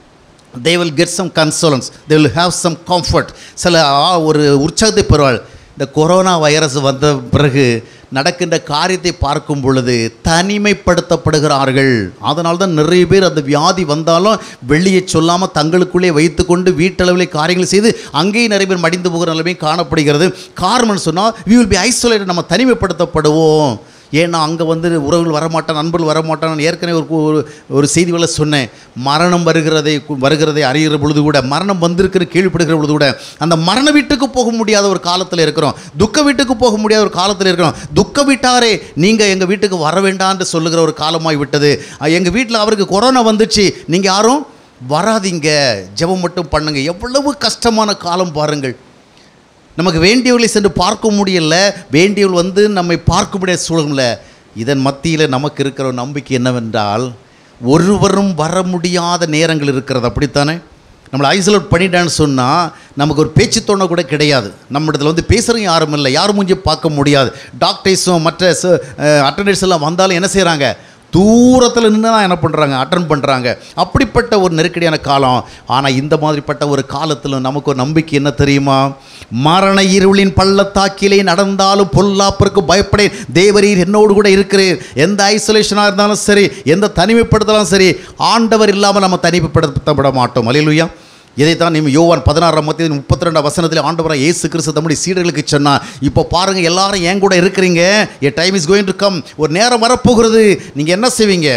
Speaker 2: they will get some consolation they will have some comfort சில ஆ, ஒரு உற்சாகத்தை பெறுவாள் இந்த கொரோனா வைரஸ் வந்த பிறகு நடக்கின்ற காரியத்தை பார்க்கும் பொழுது தனிமைப்படுத்தப்படுகிறார்கள் அதனால தான் நிறைய பேர் அந்த வியாதி வந்தாலும் வெளியே சொல்லாமல் தங்களுக்குள்ளே வைத்துக்கொண்டு வீட்டளவிலே காரியங்கள் செய்து அங்கேயும் நிறைய பேர் மடிந்து போகிற நிலைமை காணப்படுகிறது காரணம்னு சொன்னால் வி வில் பி ஐசோலேட்டட் நம்ம தனிமைப்படுத்தப்படுவோம் ஏன்னா அங்கே வந்து உறவுகள் வரமாட்டான் நண்பர்கள் வரமாட்டான் ஏற்கனவே ஒரு ஒரு ஒரு செய்திகளை சொன்னேன் மரணம் வருகிறதை வருகிறதை அறிகிற பொழுது கூட மரணம் வந்திருக்கிற கேள்விப்படுகிற பொழுது கூட அந்த மரண வீட்டுக்கு போக முடியாத ஒரு காலத்தில் இருக்கிறோம் துக்க வீட்டுக்கு போக முடியாத ஒரு காலத்தில் இருக்கிறோம் துக்க வீட்டாரே நீங்கள் எங்கள் வீட்டுக்கு வர வேண்டாம்னு சொல்லுகிற ஒரு காலமாய் விட்டது எங்கள் வீட்டில் அவருக்கு கொரோனா வந்துச்சு நீங்கள் யாரும் வராதீங்க ஜெபம் மட்டும் பண்ணுங்க எவ்வளவு கஷ்டமான காலம் பாருங்கள் நமக்கு வேண்டியவர்களை சென்று பார்க்க முடியல வேண்டியவள் வந்து நம்மை பார்க்க முடியாத சூழல்ல இதன் மத்தியில் நமக்கு இருக்கிற ஒரு நம்பிக்கை என்னவென்றால் ஒருவரும் வர முடியாத நேரங்கள் இருக்கிறது அப்படித்தானே நம்மளை ஐசோலேட் பண்ணிட்டான்னு சொன்னால் நமக்கு ஒரு பேச்சு தோணை கூட கிடையாது நம்ம இடத்துல வந்து பேசுகிறவங்க யாரும் இல்லை யாரும் மூஞ்சி பார்க்க முடியாது டாக்டர்ஸும் மற்ற அட்டண்டர்ஸ் எல்லாம் வந்தாலும் என்ன செய்கிறாங்க தூரத்தில் நின்று தான் என்ன பண்ணுறாங்க அட்டன் பண்ணுறாங்க அப்படிப்பட்ட ஒரு நெருக்கடியான காலம் ஆனால் இந்த மாதிரிப்பட்ட ஒரு காலத்தில் நமக்கு ஒரு நம்பிக்கை என்ன தெரியுமா மரண இருளின் பள்ளத்தாக்கிலே நடந்தாலும் பொல்லாப்பிற்கு பயப்படேன் தேவரீர் என்னோடு கூட இருக்கிறீர் எந்த ஐசோலேஷனாக இருந்தாலும் சரி எந்த தனிமைப்படுத்தலாம் சரி ஆண்டவர் இல்லாமல் நம்ம தனிமைப்படுத்தப்பட மாட்டோம் அலையிலுயா இதைத்தான் நீ யோவான் பதினாறாம் மத்திய முப்பத்தி ரெண்டாம் வசனத்தில் ஆண்டவராக இயேசு கிறிஸ்து தம்முடைய சீடர்களுக்கு சொன்னார் இப்போ பாருங்க எல்லாரும் என் கூட இருக்கிறீங்க a time is going to come ஒரு நேரம் வரப்போகிறது நீங்கள் என்ன செய்வீங்க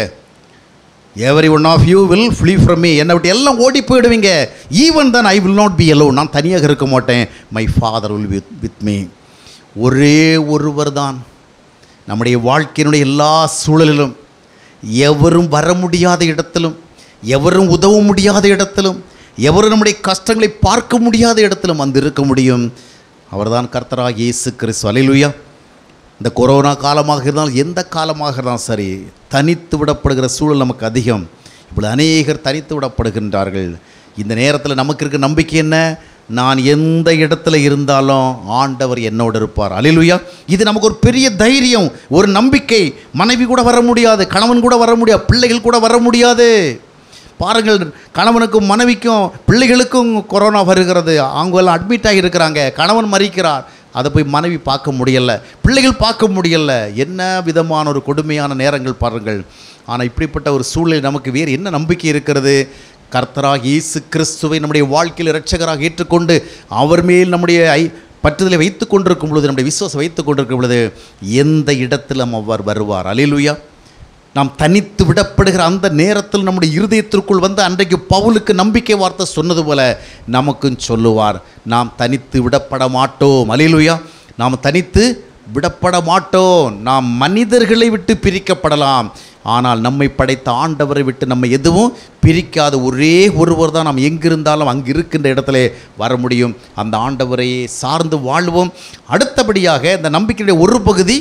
Speaker 2: every one of you will flee from me என்னை விட்டு எல்லாம் ஓடி போயிடுவீங்க even then I will not be alone நான் தனியாக இருக்க மாட்டேன் my father will with with me ஒரே ஒருவர் தான் நம்முடைய வாழ்க்கையினுடைய எல்லா சூழலிலும் எவரும் வர முடியாத இடத்திலும் எவரும் உதவ முடியாத இடத்திலும் எவரும் நம்முடைய கஷ்டங்களை பார்க்க முடியாத இடத்திலும் வந்து இருக்க முடியும் அவர்தான் கர்த்தராக இயேசு கிறிஸ்து அலையிலுயா இந்த கொரோனா காலமாக இருந்தாலும் எந்த காலமாக இருந்தாலும் சரி தனித்து விடப்படுகிற சூழல் நமக்கு அதிகம் இப்படி அநேகர் தனித்து விடப்படுகின்றார்கள் இந்த நேரத்தில் நமக்கு இருக்க நம்பிக்கை என்ன நான் எந்த இடத்துல இருந்தாலும் ஆண்டவர் என்னோடு இருப்பார் அலிலுயா இது நமக்கு ஒரு பெரிய தைரியம் ஒரு நம்பிக்கை மனைவி கூட வர முடியாது கணவன் கூட வர முடியாது பிள்ளைகள் கூட வர முடியாது பாருங்கள் கணவனுக்கும் மனைவிக்கும் பிள்ளைகளுக்கும் கொரோனா வருகிறது அவங்க எல்லாம் அட்மிட் ஆகி இருக்கிறாங்க கணவன் மறிக்கிறார் அதை போய் மனைவி பார்க்க முடியல பிள்ளைகள் பார்க்க முடியல என்ன விதமான ஒரு கொடுமையான நேரங்கள் பாருங்கள் ஆனால் இப்படிப்பட்ட ஒரு சூழ்நிலை நமக்கு வேறு என்ன நம்பிக்கை இருக்கிறது கர்த்தராக இயேசு கிறிஸ்துவை நம்முடைய வாழ்க்கையில் இரட்சகராக ஏற்றுக்கொண்டு அவர் மேல் நம்முடைய ஐ பற்றுதலை வைத்து கொண்டிருக்கும் பொழுது நம்முடைய விசுவாசம் வைத்து கொண்டிருக்கும் பொழுது எந்த இடத்திலும் அவர் வருவார் அலிலுயா நாம் தனித்து விடப்படுகிற அந்த நேரத்தில் நம்முடைய இருதயத்திற்குள் வந்து அன்றைக்கு பவுலுக்கு நம்பிக்கை வார்த்தை சொன்னது போல நமக்கும் சொல்லுவார் நாம் தனித்து விடப்பட மாட்டோம் அலிலுயா நாம் தனித்து விடப்பட மாட்டோம் நாம் மனிதர்களை விட்டு பிரிக்கப்படலாம் ஆனால் நம்மை படைத்த ஆண்டவரை விட்டு நம்ம எதுவும் பிரிக்காத ஒரே ஒருவர் தான் நாம் எங்கிருந்தாலும் அங்கு இருக்கின்ற இடத்துல வர முடியும் அந்த ஆண்டவரையே சார்ந்து வாழ்வோம் அடுத்தபடியாக இந்த நம்பிக்கையுடைய ஒரு பகுதி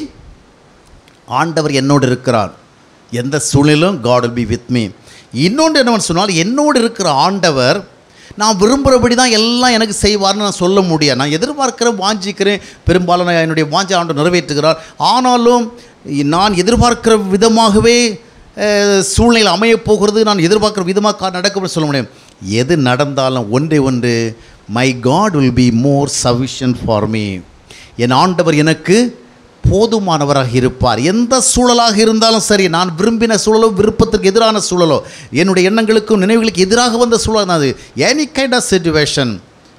Speaker 2: ஆண்டவர் என்னோடு இருக்கிறார் எந்த சூழ்நிலும் God will be with me இன்னொன்று என்னவன் சொன்னால் என்னோடு இருக்கிற ஆண்டவர் நான் விரும்புகிறபடி தான் எல்லாம் எனக்கு செய்வார்னு நான் சொல்ல முடியாது நான் எதிர்பார்க்கிறேன் வாஞ்சிக்கிறேன் பெரும்பாலும் நான் என்னுடைய வாஞ்சை ஆண்டு நிறைவேற்றுகிறார் ஆனாலும் நான் எதிர்பார்க்கிற விதமாகவே அஹ், சூழ்நிலை அமையப் போகிறது நான் எதிர்பார்க்குற விதமாக நடக்கும் சொல்ல முடியும் எது நடந்தாலும் ஒன்றே ஒன்று my God will be more sufficient for me என் ஆண்டவர் எனக்கு போதுமானவராக இருப்பார் எந்த சூழலாக இருந்தாலும் சரி நான் விரும்பின சூழலோ விருப்பத்திற்கு எதிரான சூழலோ என்னுடைய எண்ணங்களுக்கும் நினைவுகளுக்கு எதிராக வந்த சூழல் அது any kind of situation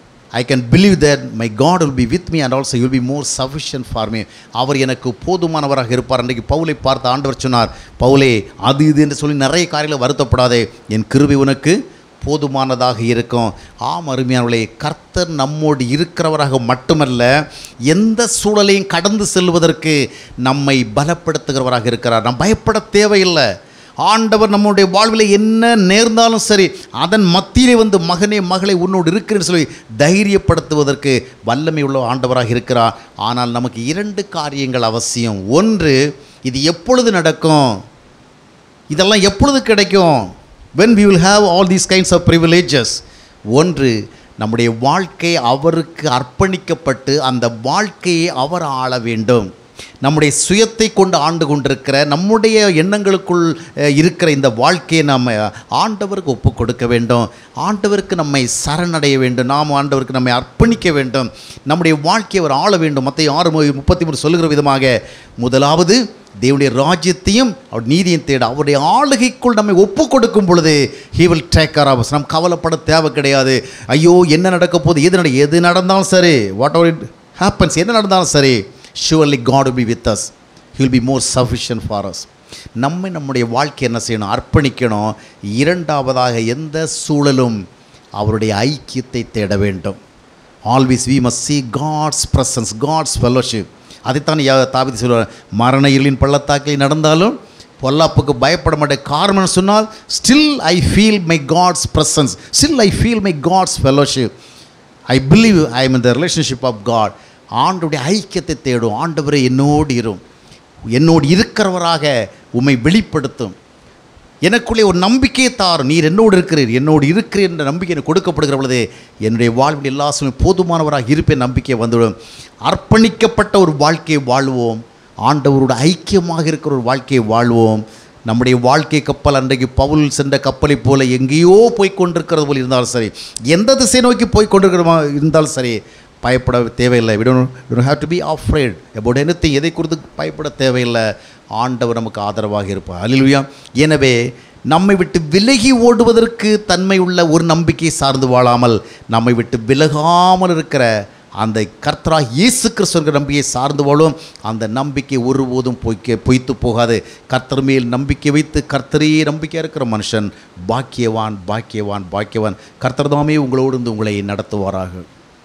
Speaker 2: I can believe that my God will be with me and also will be more sufficient for me அவர் எனக்கு போதுமானவராக இருப்பார் அன்றைக்கு பவுலை பார்த்து ஆண்டவர் சொன்னார் பவுலே அது இது என்று சொல்லி நிறைய காரியங்களை வருத்தப்படாதே என் கிருபை உனக்கு போதுமானதாக இருக்கும் ஆம் அருமையானவர்களே கர்த்தர் நம்மோடு இருக்கிறவராக மட்டுமல்ல எந்த சூழலையும் கடந்து செல்வதற்கு நம்மை பலப்படுத்துகிறவராக இருக்கிறார் நாம் பயப்பட தேவையில்லை ஆண்டவர் நம்முடைய வாழ்வில் என்ன நேர்ந்தாலும் சரி அதன் மத்தியிலே வந்து மகனே மகளை உன்னோடு இருக்கிறேன்னு சொல்லி தைரியப்படுத்துவதற்கு வல்லமை உள்ள ஆண்டவராக இருக்கிறார் ஆனால் நமக்கு இரண்டு காரியங்கள் அவசியம் ஒன்று இது எப்பொழுது நடக்கும் இதெல்லாம் எப்பொழுது கிடைக்கும் when we will have all these kinds of privileges ஒன்று நம்முடைய வாழ்க்கை அவருக்கு அர்ப்பணிக்கப்பட்டு அந்த வாழ்க்கையை அவர் ஆள வேண்டும் நம்முடைய சுயத்தை கொண்டு ஆண்டு கொண்டிருக்கிற நம்முடைய எண்ணங்களுக்குள் அஹ், இருக்கிற இந்த வாழ்க்கையை நாம் ஆண்டவருக்கு ஒப்பு கொடுக்க வேண்டும் ஆண்டவருக்கு நம்மை சரணடைய வேண்டும் நாம் ஆண்டவருக்கு நம்மை அர்ப்பணிக்க வேண்டும் நம்முடைய வாழ்க்கையை அவர் ஆள வேண்டும் மற்ற ஆறு மு- முப்பத்தி மூணு சொல்லுகிற விதமாக முதலாவது தேவனுடைய ராஜ்யத்தையும் அவர் நீதியும் தேட அவருடைய ஆளுகைக்குள் நம்மை ஒப்பு கொடுக்கும் பொழுது he will take care of நம் கவலைப்பட தேவை கிடையாது ஐயோ என்ன நடக்க போகுது எது நட எது நடந்தாலும் சரி வாட் எவர் இட் ஹேப்பன்ஸ் என்ன நடந்தாலும் சரி surely God will be with us he will be more sufficient for us நம்மை நம்முடைய வாழ்க்கை என்ன செய்யணும் அர்ப்பணிக்கணும் இரண்டாவதாக எந்த சூழலும் அவருடைய ஐக்கியத்தை தேட வேண்டும் always we must see God's presence God's fellowship அதைத்தான் யா தாவிதி சொல்வார் மரண இருளின் பள்ளத்தாக்கில் நடந்தாலும் பொல்லாப்புக்கு பயப்பட மாட்டேன் காரணம் சொன்னால் still I feel my God's presence still I feel my God's fellowship I believe I am in the relationship of God ஆண்டுடைய ஐக்கியத்தை தேடும் ஆண்டவரை என்னோடு இரும் என்னோடு இருக்கிறவராக உம்மை வெளிப்படுத்தும் எனக்குள்ளே ஒரு நம்பிக்கையை தாரும் நீர் என்னோடு இருக்கிறீர் என்னோடு இருக்கிறீர் என்ற நம்பிக்கை எனக்கு கொடுக்கப்படுகிற பொழுது என்னுடைய வாழ்வில் எல்லா சமயம் போதுமானவராக இருப்பேன் நம்பிக்கை வந்துவிடும் அர்ப்பணிக்கப்பட்ட ஒரு வாழ்க்கையை வாழ்வோம் ஆண்டவரோட ஐக்கியமாக இருக்கிற ஒரு வாழ்க்கையை வாழ்வோம் நம்முடைய வாழ்க்கை கப்பல் அன்றைக்கு பவுல் சென்ற கப்பலைப் போல எங்கேயோ போய் கொண்டிருக்கிறது போல் இருந்தாலும் சரி எந்த திசை நோக்கி போய் கொண்டிருக்கிறோமா இருந்தாலும் சரி பயப்பட தேவையில்லை we don't we don't have to be afraid about anything எதை குறித்து பயப்பட தேவையில்லை ஆண்டவர் நமக்கு ஆதரவாக இருப்பார் அல்லேலூயா எனவே நம்மை விட்டு விலகி ஓடுவதற்கு தன்மை உள்ள ஒரு நம்பிக்கை சார்ந்து வாழாமல் நம்மை விட்டு விலகாமல் இருக்கிற அந்த கர்த்தரா இயேசு கிறிஸ்துவ நம்பிக்கையை சார்ந்து வாழும் அந்த நம்பிக்கை ஒருபோதும் பொய்க்க பொய்த்து போகாது கர்த்தர் மேல் நம்பிக்கை வைத்து கர்த்தரே நம்பிக்கையாக இருக்கிற மனுஷன் பாக்கியவான் பாக்கியவான் பாக்கியவான் கர்த்தர் தாமே உங்களோடு இருந்து உங்களை நடத்துவாராக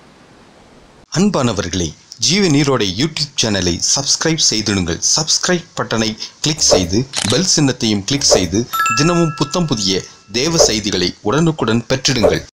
Speaker 1: அன்பானவர்களே ஜீவ நீரோட யூடியூப் சேனலை சப்ஸ்கிரைப் செய்திடுங்கள் சப்ஸ்கிரைப் பட்டனை கிளிக் செய்து பெல் சின்னத்தையும் கிளிக் செய்து தினமும் புத்தம் புதிய தேவ செய்திகளை உடனுக்குடன் பெற்றிடுங்கள்